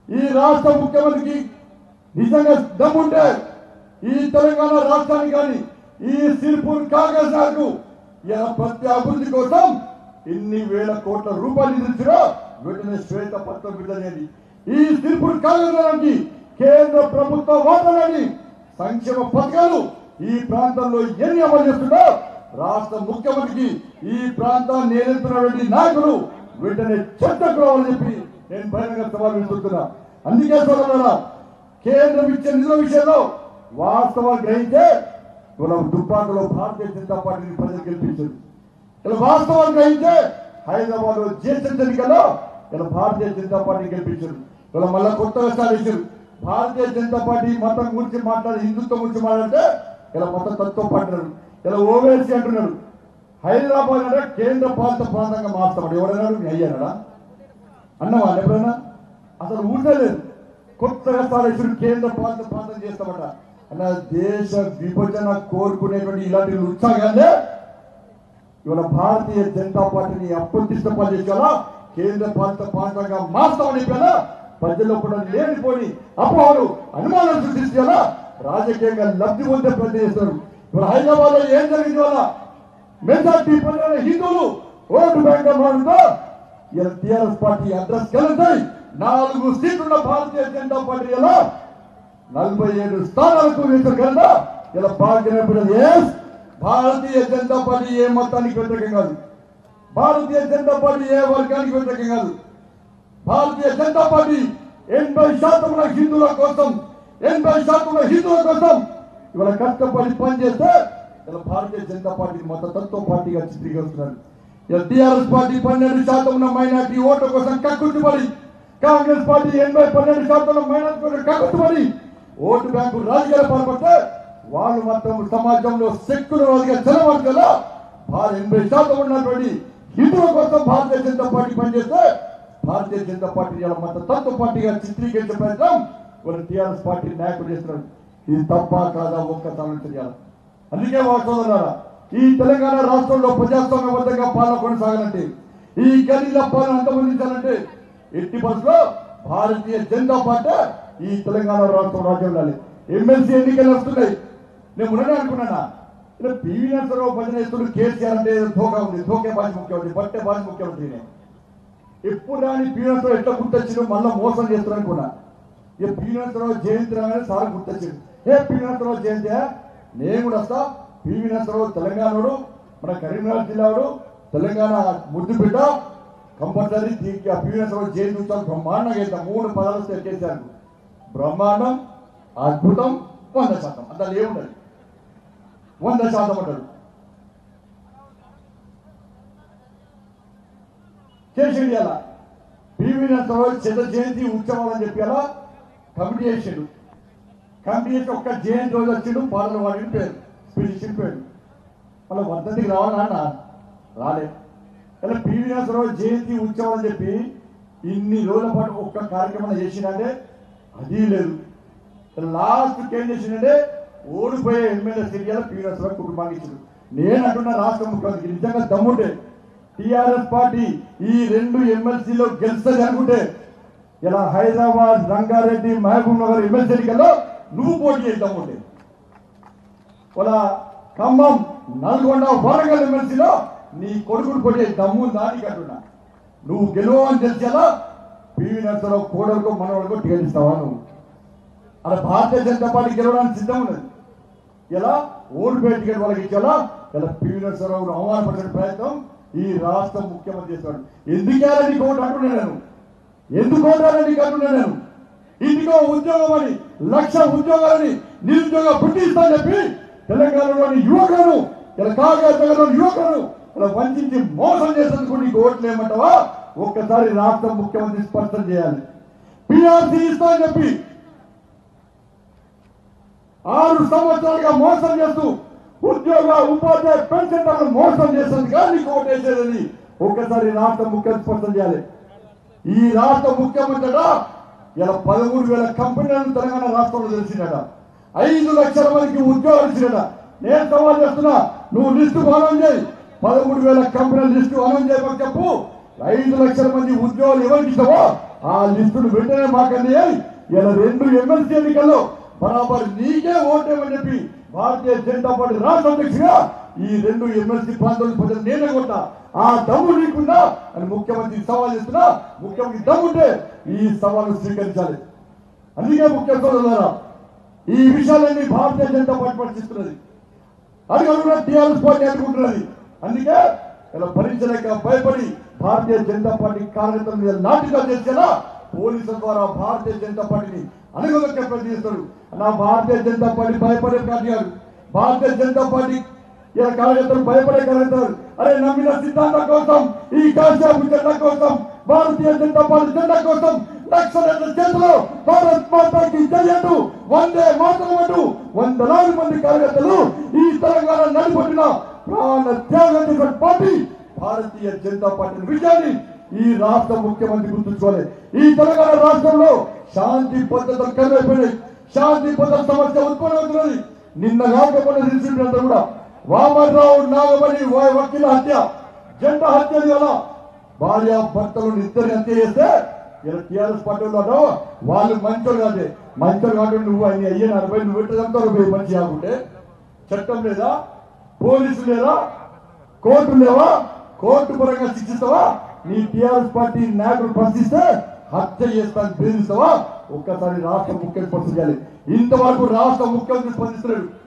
ఈ రాష్ట్ర ముఖ్యమంత్రికి నిజంగా దమ్ముంటే ఈ తెలంగాణ రాష్ట్రానికి కానీ ఈ సిరిపూర్ కాంగ్రెస్ నాకు ఇలా ప్రతి అభివృద్ధి కోసం ఎన్ని వేల కోట్ల రూపాయలు నిధించినా వెంటనే శ్వేత పత్రం విడుదల చేయండి ఈ సిరిపూర్ కాంగ్రెస్ కేంద్ర ప్రభుత్వ వాటాలని సంక్షేమ పథకాలు ఈ ప్రాంతంలో ఎన్ని అమలు చేస్తుందో రాష్ట్ర ముఖ్యమంత్రికి ఈ ప్రాంతాన్ని నేరెత్తున్నటువంటి నాయకులు వెంటనే చర్చకు రావాలని చెప్పి నేను బహిరంగ సవాల్ విసురుతున్నా అందుకే సోదరులారా కేంద్రం ఇచ్చే నిధుల విషయంలో వాస్తవాలు గ్రహించే మనం దుబ్బాకలో భారతీయ జనతా పార్టీని ప్రజలు గెలిపించారు ఇలా వాస్తవాలు గ్రహించే హైదరాబాద్ లో జిహెచ్ఎంసీ ఎన్నికల్లో ఇలా భారతీయ జనతా పార్టీ గెలిపించారు ఇలా మళ్ళా కొత్త విషయాలు ఇచ్చారు భారతీయ జనతా పార్టీ మతం గురించి మాట్లాడి హిందుత్వం గురించి మాట్లాడితే ఇలా మత తత్వం పడ్డారు ఇలా ఓవేసీ అంటున్నారు హైదరాబాద్ అంటే కేంద్ర పాలిత ప్రాంతంగా మార్చాడు ఎవరైనా అయ్యారా అన్నవా ఎప్పుడైనా అసలు ఊటలేదు కొత్తగా సారేశ్వరు కేంద్ర పాలిత ప్రాంతం చేస్తామట అన్న దేశ విభజన కోరుకునేటువంటి ఇలాంటి ఉత్సాహాలే ఇవాళ భారతీయ జనతా పార్టీని అప్రతిష్ట పనిచేసేలా కేంద్ర పాలిత ప్రాంతంగా మార్చామని చెప్పారా ప్రజల్లో కూడా లేనిపోని అపోహలు అనుమానాలు సృష్టించేలా రాజకీయంగా లబ్ధి పొందే ప్రయత్నం చేస్తారు ఇప్పుడు హైదరాబాద్ లో ఏం జరిగింది వల్ల మెజార్టీ పనుల హిందువులు ఓటు బ్యాంక్ మారుతో ఇలా టిఆర్ఎస్ పార్టీ అడ్రస్ కలిసాయి నాలుగు సీట్లున్న భారతీయ జనతా పార్టీ ఎలా నలభై ఏడు స్థానాలకు వేశారు కదా ఇలా భాగ్యనప్పుడు భారతీయ జనతా పార్టీ ఏ మొత్తానికి వ్యతిరేకం కాదు భారతీయ జనతా పార్టీ ఏ వర్గానికి వ్యతిరేకం కాదు భారతీయ జనతా పార్టీ ఎనభై శాతం హిందువుల కోసం ఎనభై శాతం హిందువుల కోసం ఇవాళ కష్టపడి పనిచేస్తే ఇలా భారతీయ జనతా పార్టీ మత తత్వ పార్టీగా చిత్రీకరిస్తున్నారు ఇలా టిఆర్ఎస్ పార్టీ పన్నెండు శాతం ఉన్న మైనార్టీ ఓట్ల కోసం కక్కుట్టుబడి కాంగ్రెస్ పార్టీ ఎనభై పన్నెండు శాతం ఉన్న మైనార్టీ కోసం కక్కుట్టుబడి ఓటు బ్యాంకు రాజకీయాలు పాల్పడితే వాళ్ళు మొత్తం సమాజంలో సెక్యులర్గా చెలవర్గలో భారత ఎనభై శాతం ఉన్నటువంటి హిందువుల కోసం భారతీయ జనతా పార్టీ పనిచేస్తే భారతీయ జనతా పార్టీ ఇలా మత తత్వ పార్టీగా చిత్రీకరించే ప్రయత్నం వాళ్ళు టీఆర్ఎస్ పార్టీ నాయకులు చేస్తున్నారు ఇది తప్ప కాదా ఒక్కసారి తెలియాలి అందుకే వాడుతున్నారా ఈ తెలంగాణ రాష్ట్రంలో ప్రజాస్వామ్యబద్ధంగా పాలన కొనసాగాలంటే ఈ గలీల పాలన అంతమందించాలంటే ఎట్టి బస్సులో భారతీయ జనతా పార్టీ ఈ తెలంగాణ రాష్ట్రం రాజ్యం ఉండాలి ఎమ్మెల్సీ ఎన్నికలు వస్తున్నాయి నేను ఉన్ననే అనుకున్నానా ఇలా పివి నరసరావు భజన చేస్తుడు కేసీఆర్ అంటే ఏదో ధోకా ఉంది ధోకే బాజీ ముఖ్యమంత్రి బట్టే బాజీ ముఖ్యమంత్రినే ఎప్పుడు రాని పివి నరసరావు ఎట్లా గుర్తొచ్చిండు మళ్ళీ మోసం చేస్తారు అనుకున్నా ఇక పివి నరసరావు జయంతి రాగానే సార్ గుర్తొచ్చిండు ఏ పివి నరసరావు జయంతి నేను కూడా వస్తా పివి నరసరావు తెలంగాణడు మన కరీంనగర్ జిల్లాడు తెలంగాణ ముద్దు బిడ్డ కంపల్సరీ దీనికి ఆ పివి నరసరావు జయంతి ఉత్సవం బ్రహ్మాండంగా చేద్దాం మూడు పదాలు ఎక్కేశారు బ్రహ్మాండం అద్భుతం వంద శాతం అంత ఏముండదు వంద శాతం అంటారు చేసిండు ఇలా పివి నరసరావు చిన్న జయంతి ఉత్సవాలు అని చెప్పి అలా కమిటీ చేసిండు కమిటీ చేసి ఒక్క జయంతి రోజు వచ్చిండు పాటలు వాడిని పేరు స్పీచ్ ఇచ్చిన పేరు మళ్ళీ వర్ధంతికి రావాలా అన్న రాలే ఇలా పివి నరసరావు జయంతి ఉత్సవం అని చెప్పి ఇన్ని రోజుల పాటు ఒక్క కార్యక్రమం చేసిందంటే అది లేదు లాస్ట్ ఏం చేసిందంటే ఓడిపోయే ఎమ్మెల్యే సీరియల్ పివి నరసరావు కుటుంబానికి ఇచ్చిండు నేను అంటున్న రాష్ట్ర ముఖ్యమంత్రి నిజంగా దమ్ముంటే టిఆర్ఎస్ పార్టీ ఈ రెండు ఎమ్మెల్సీలో గెలుస్తుంది అనుకుంటే ఇలా హైదరాబాద్ రంగారెడ్డి మహబూబ్ నగర్ ఎమ్మెల్సీ ఎన్నికల్లో నువ్వు పోటీ చేద్దాముంటే ఇలా ఖమ్మం నల్గొండ వరంగల్ ఎమ్మెల్సీలో నీ కొడుకులు పోటీ దమ్ము దానికి అంటున్నా నువ్వు గెలవని తెలిసేలా పివి నరసరావు కోడలకు మనవలకు టికెట్ ఇస్తావా నువ్వు అలా భారతీయ జనతా పార్టీ గెలవడానికి సిద్ధం ఉన్నది ఇలా ఓడిపోయే టికెట్ వాళ్ళకి ఇచ్చేలా ఇలా పివి నరసరావును అవమానపడే ప్రయత్నం ఈ రాష్ట్ర ముఖ్యమంత్రి చేస్తాడు ఎందుకేలా నీకు ఓటు అంటున్నా నేను ఎందుకు ఓటాలని నీకు అంటున్నా నేను ఇంటికో ఉద్యోగం అని లక్ష ఉద్యోగాలని నిరుద్యోగ పుట్టిస్తానని చెప్పి తెలంగాణలోని యువకులను ఇలా కాంగ్రెస్ తెలంగాణలోని యువకులను ఇలా వంచి మోసం చేసేందుకు నీకు ఓట్లు ఏమంటావా ఒక్కసారి రాష్ట్ర ముఖ్యమంత్రి స్పష్టం చేయాలి పిఆర్సీ ఇస్తా అని చెప్పి ఆరు సంవత్సరాలుగా మోసం చేస్తూ ఉద్యోగ ఉపాధ్యాయ పెన్షన్ మోసం చేసేందుకు నీకు ఓటేసేదని ఒక్కసారి రాష్ట్ర ముఖ్యమంత్రి స్పష్టం చేయాలి ఈ రాష్ట్ర ముఖ్యమంత్రి ఇలా పదమూడు వేల కంపెనీలను తెలంగాణ రాష్ట్రంలో తెలిసిందట ఐదు లక్షల మందికి ఉద్యోగాలు ఇచ్చినట నేను సవాల్ చేస్తున్నా నువ్వు లిస్టు అనౌన్స్ చేయి పదమూడు వేల కంపెనీల లిస్టు అనౌన్స్ చేయమని చెప్పు ఐదు లక్షల మంది ఉద్యోగాలు ఎవరికి ఇస్తావో ఆ లిస్టును వెంటనే మాకండి ఇలా రెండు ఎమ్మెల్సీ ఎన్నికల్లో బరాబర్ నీకే ఓటేమని చెప్పి భారతీయ జనతా పార్టీ రాష్ట్ర అధ్యక్షుగా ఈ రెండు ఎమ్మెల్సీ ప్రాంతాలు ప్రజలు నేనే కొట్టా ఆ దమ్ము నీకుందా అని ముఖ్యమంత్రి సవాల్ చేస్తున్నా ముఖ్యమంత్రి దమ్ముంటే ఈ సవాలు స్వీకరించాలి అందుకే ముఖ్య సోదరులారా ఈ విషయాలన్నీ భారతీయ జనతా పార్టీ పరిశీలిస్తున్నది అడుగుడుగునా టీఆర్ఎస్ పార్టీ అడ్డుకుంటున్నది అందుకే ఇలా భరించలేక భయపడి భారతీయ జనతా పార్టీ కార్యకర్తల మీద నాటిగా చేసేలా పోలీసుల ద్వారా భారతీయ జనతా పార్టీని అనుగుణంగా ప్రయత్నిస్తాడు నా భారతీయ జనతా పార్టీ భయపడే పార్టీ కాదు భారతీయ జనతా పార్టీ ఇలా కార్యకర్తలు భయపడే కార్యకర్తలు అరే నమ్మిన సిద్ధాంతం కోసం ఈ కాశ్యాపు జెండా కోసం భారతీయ జనతా పార్టీ జెండా కోసం లక్షల చేతిలో భారత్ మాతాకి జయంటు వందే మాతరం అంటూ వందలాది మంది కార్యకర్తలు ఈ తెలంగాణ నడిపొట్టిన ప్రాణ త్యాగం చేసిన పార్టీ భారతీయ జనతా పార్టీ విజయాన్ని ఈ రాష్ట్ర ముఖ్యమంత్రి గుర్తుంచుకోవాలి ఈ తెలంగాణ రాష్ట్రంలో శాంతి భద్రతలు కరువైపోయినాయి శాంతి భద్రత సమస్య ఉత్పన్నమవుతున్నది నిన్న కాకపోయిన తెలిసిందంతా కూడా వామర్రావు నాగమణి వా- వకీల హత్య జంట హత్యలు గల భార్య భర్తలను ఇద్దరిని హత్య చేస్తే ఇలా టీఆర్ఎస్ పార్టీలో అన్నావు వాళ్ళు మంచోళ్ళు కాదే మంచోళ్ళు కాబట్టి నువ్వు ఆయన అయ్యే నలభై నువ్వు ఎట్లా పోయి మంచి కాకుంటే చట్టం లేదా పోలీసు లేదా కోర్టు లేవా కోర్టు పరంగా శిక్షిస్తావా నీ టీఆర్ఎస్ పార్టీ నాయకులు ప్రశ్నిస్తే హత్య చేస్తాను బెదిరిస్తావా ఒక్కసారి రాష్ట్ర ముఖ్యమంత్రి స్పందించాలి ఇంతవరకు రాష్ట్ర ముఖ్యమంత్రి స్పందిస్తలేడు